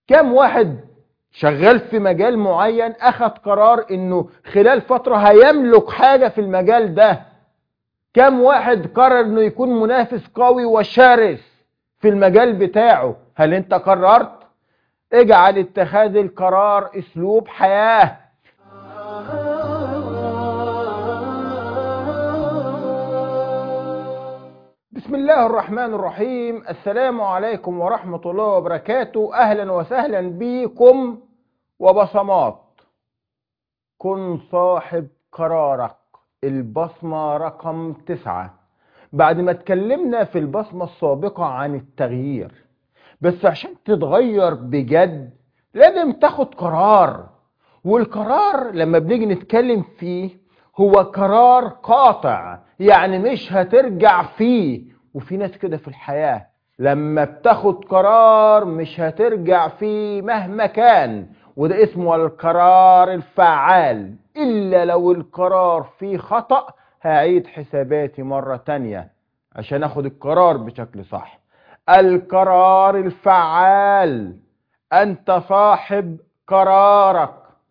كم واحد شغال في مجال معين اخذ قرار انه خلال فترة هيملك حاجة في المجال ده كم واحد قرر انه يكون منافس قوي وشرس في المجال بتاعه هل انت قررت اجعل اتخاذ القرار اسلوب حياة بسم الله الرحمن الرحيم السلام عليكم ورحمة الله وبركاته أهلا وسهلا بكم وبصمات كن صاحب قرارك البصمة رقم تسعة بعد ما اتكلمنا في البصمة السابقة عن التغيير بس عشان تتغير بجد لازم تاخد قرار والقرار لما بنيجي نتكلم فيه هو قرار قاطع يعني مش هترجع فيه وفي ناس كده في الحياة لما بتاخد قرار مش هترجع فيه مهما كان وده اسمه القرار الفعال إلا لو القرار فيه خطأ هعيد حساباتي مرة تانية عشان اخد القرار بشكل صح القرار الفعال انت صاحب قرارك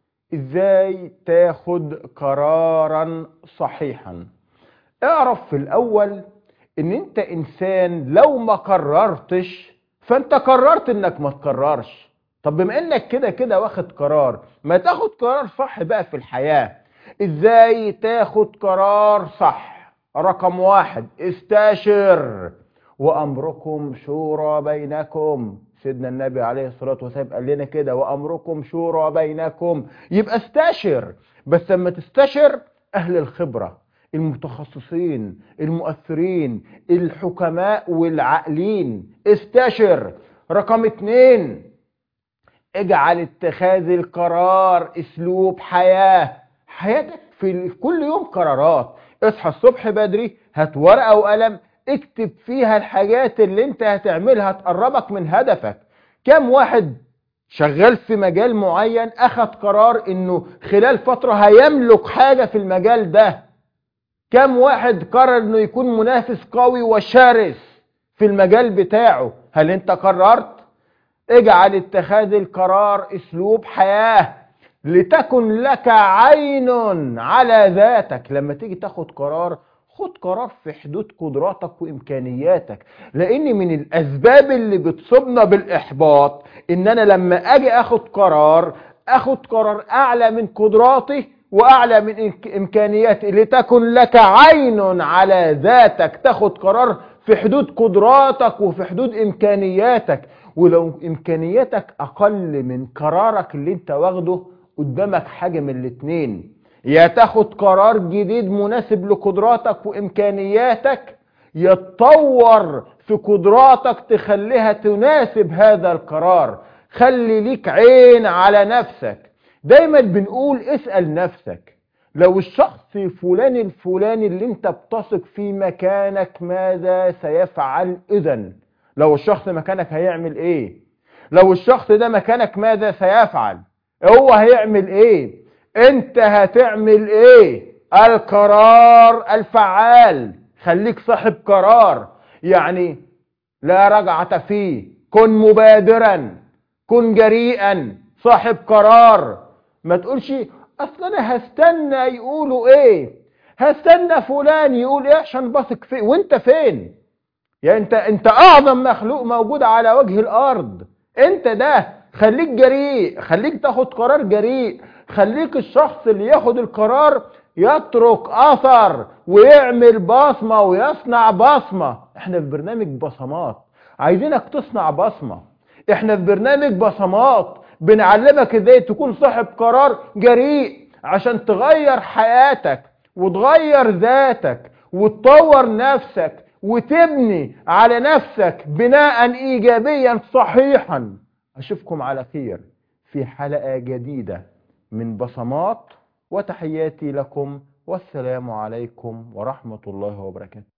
ازاي تاخد قرارا صحيحا اعرف في الاول ان انت انسان لو ما قررتش فانت قررت انك ما تقررش طب بما انك كده كده واخد قرار ما تاخد قرار صح بقى في الحياة ازاي تاخد قرار صح رقم واحد استشر وامركم شورى بينكم سيدنا النبي عليه الصلاة والسلام قال لنا كده وامركم شورى بينكم يبقى استشر بس لما تستشر اهل الخبرة المتخصصين المؤثرين الحكماء والعاقلين استشر رقم اتنين اجعل اتخاذ القرار اسلوب حياة حياتك في كل يوم قرارات اصحى الصبح بدري هات ورقة وقلم اكتب فيها الحاجات اللي انت هتعملها تقربك من هدفك كم واحد شغال في مجال معين اخذ قرار انه خلال فترة هيملك حاجة في المجال ده كم واحد قرر انه يكون منافس قوي وشرس في المجال بتاعه هل انت قررت اجعل اتخاذ القرار اسلوب حياة لتكن لك عين على ذاتك لما تيجي تاخد قرار خد قرار في حدود قدراتك وامكانياتك لان من الاسباب اللي بتصيبنا بالاحباط ان انا لما اجي اخد قرار اخد قرار اعلى من قدراتي واعلى من امكانياتي لتكن لك عين على ذاتك تاخد قرار في حدود قدراتك وفي حدود امكانياتك ولو امكانياتك اقل من قرارك اللي انت واخده قدامك حاجة من الاتنين يا تاخد قرار جديد مناسب لقدراتك وامكانياتك يتطور في قدراتك تخليها تناسب هذا القرار خلي ليك عين على نفسك دايما بنقول اسأل نفسك لو الشخص فلان الفلاني اللي انت بتثق في مكانك ماذا سيفعل اذا لو الشخص مكانك هيعمل ايه لو الشخص ده مكانك ماذا سيفعل هو هيعمل ايه انت هتعمل ايه القرار الفعال خليك صاحب قرار يعني لا رجعة فيه كن مبادرا كن جريئا صاحب قرار ما تقولش اصل انا هستنى يقولوا ايه هستنى فلان يقول ايه عشان بثق فيه وانت فين يعني انت انت اعظم مخلوق موجود على وجه الارض انت ده خليك جريء خليك تاخد قرار جريء خليك الشخص اللي ياخد القرار يترك اثر ويعمل بصمة ويصنع بصمة احنا في برنامج بصمات عايزينك تصنع بصمة احنا في برنامج بصمات بنعلمك ازاي تكون صاحب قرار جريء عشان تغير حياتك وتغير ذاتك وتطور نفسك وتبني على نفسك بناء ايجابيا صحيحا اشوفكم على خير في حلقة جديدة من بصمات وتحياتي لكم والسلام عليكم ورحمة الله وبركاته